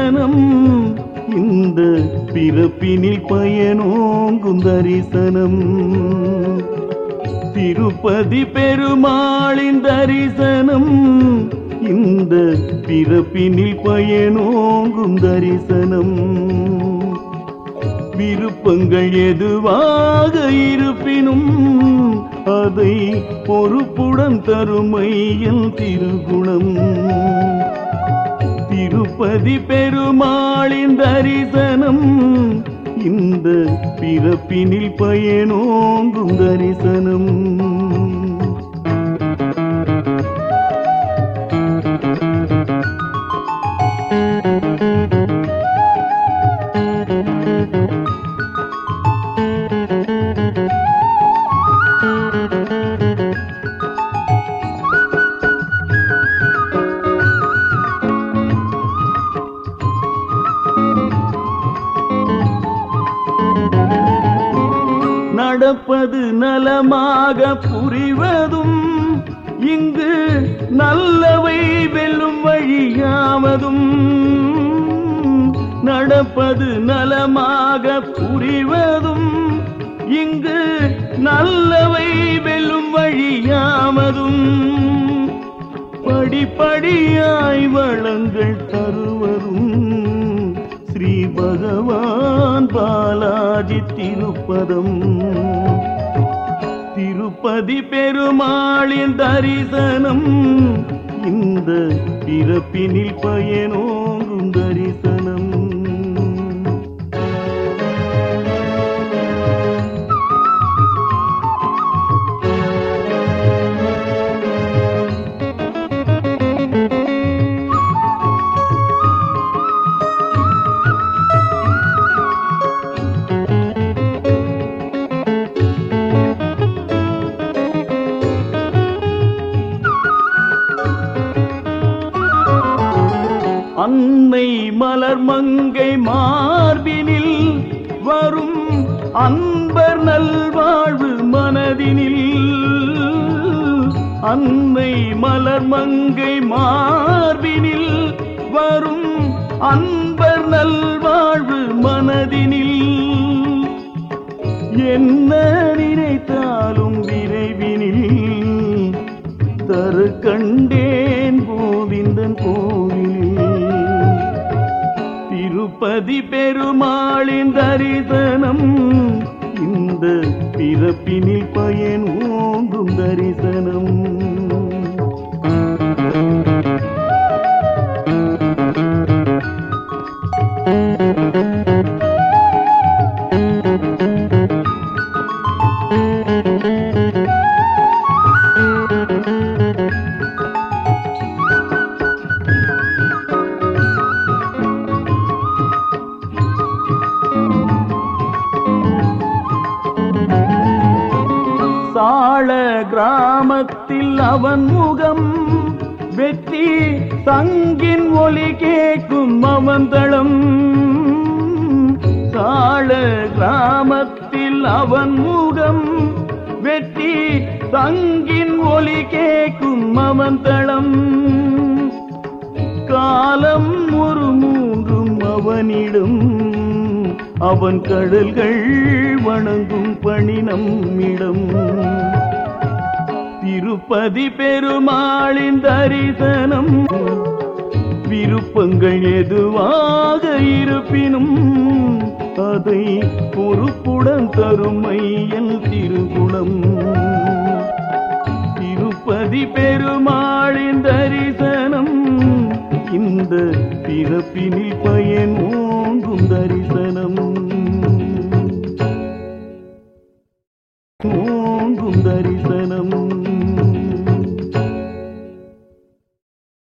தரிசனம் இந்த பிறப்பினில் பயனோங்கும் தரிசனம் திருப்பதி பெருமாளின் தரிசனம் இந்த பிறப்பினில் பயனோங்கும் தரிசனம் விருப்பங்கள் எதுவாக இருப்பினும் அதை பொறுப்புடன் தருமையில் திருகுணம் திருப்பதி பெருமாளின் தரிசனம் இந்த பிறப்பினில் பயனோங்கும் தரிசனம் நடப்பது நலமாக புரிவதும் இங்கு நல்லவை வெல்லும் வழியாவதும் நடப்பது நலமாக புரிவதும் இங்கு நல்லவை வெல்லும் வழியாவதும் படிப்படியாய் வளங்கள் தருவதும் ஸ்ரீ பகவான் பாலாஜி திருப்பதம் திருப்பதி பெருமாளின் தரிசனம் இந்த பிறப்பினில் பயனோங்கும் தரிசனம் அன்னை மலர் மங்கை மார்பினில் வரும் அன்பர் நல்வாழ்வு மனதினில் அன்னை மலர் மங்கை மார்பினில் வரும் அன்பர் நல்வாழ்வு மனதினில் என்ன நினைத்தாலும் விரைவினில் தரு கண்டேன் கோவிந்தன் கோவிலில் திருப்பதி பெருமாளின் தரிசனம் இந்த பிறப்பினில் பயன் ஓங்கும் தரிசனம் சாள கிராமத்தில் அவன் முகம் வெற்றி தங்கின் ஒலி கேட்கும் அவன் தளம் சாள கிராமத்தில் அவன் முகம் வெற்றி தங்கின் ஒலி கேட்கும் அவன் தளம் காலம் ஒரு மூன்றும் அவனிடம் அவன் கடல்கள் வணங்கும் பணி நம்மிடம் திருப்பதி பெருமாளின் தரிசனம் விருப்பங்கள் எதுவாக இருப்பினும் அதை பொறுப்புடன் தருமையல் திருகுணம் திருப்பதி பெருமாளின் தரிசனம் இந்த பிறப்பினில் பயன் ஓங்கும் தரிசனம்